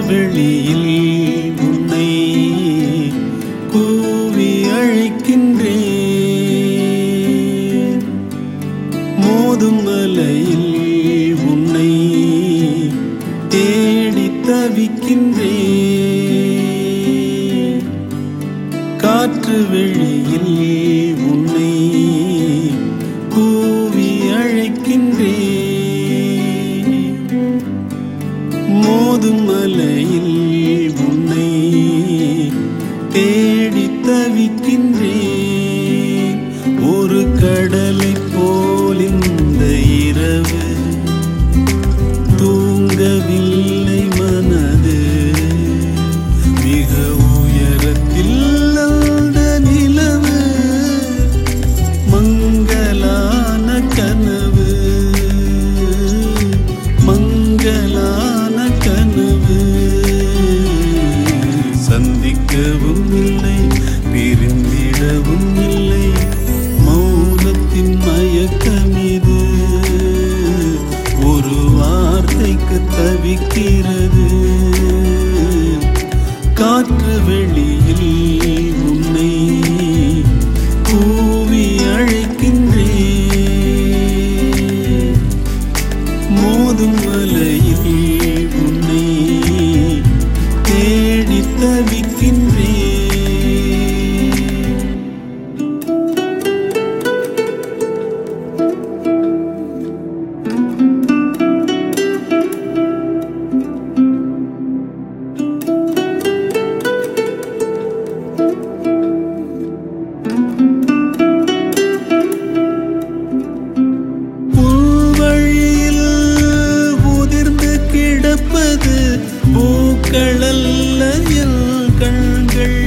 வெளியில் உன்னை கூவி அழைக்கின்றேன் மோதும் மலையில் உன்னை தேடி தவிக்கின்றேன் காற்று வெளியில் உன்னை கூவி அழைக்கின்றேன் மோதும் மலையில் உன்னை தேடி தவிக்கின்றேன் ஒரு கடலை போல் இந்த இரவு தூங்கவில்லை மனது மிக உயரத்தில் அந்த நிலவு மங்கலான கனவு மங்கலான கனவு சந்திக்கவும் இல்லை பிரிந்திடவும் இல்லை மௌனத்தின் மயக்கம் இது ஒரு வார்த்தைக்கு தவிக்கிறது காற்று வெளியில் உன்னை கூவி அழைக்கின்றேன் மோதும் மலையில் உன்னை தேடி தவிக்கின்றேன் புல்வழியில் உதிர்ந்து கிடப்பது பூக்களல்ல என் கண்கள்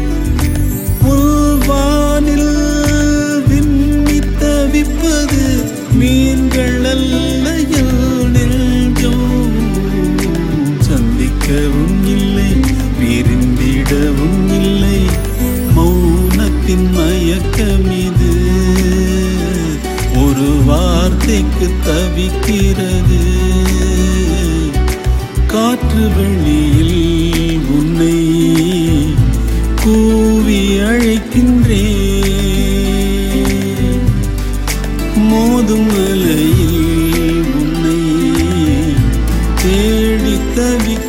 புல்வானில் விம்மி தவிப்பது மீன்கள் அல்ல என் நெஞ்சம் சந்திக்கவும் இல்லை பிரிந்திடவும் இல்லை மௌனத்தின் மயக்கம் இது ஒரு வார்த்தைக்கு தவிக்கிறது காற்று வெளியில் உன்னை கூவி அழைக்கின்றேன் மோதும் மலையில் உன்னை தேடி தவிக்க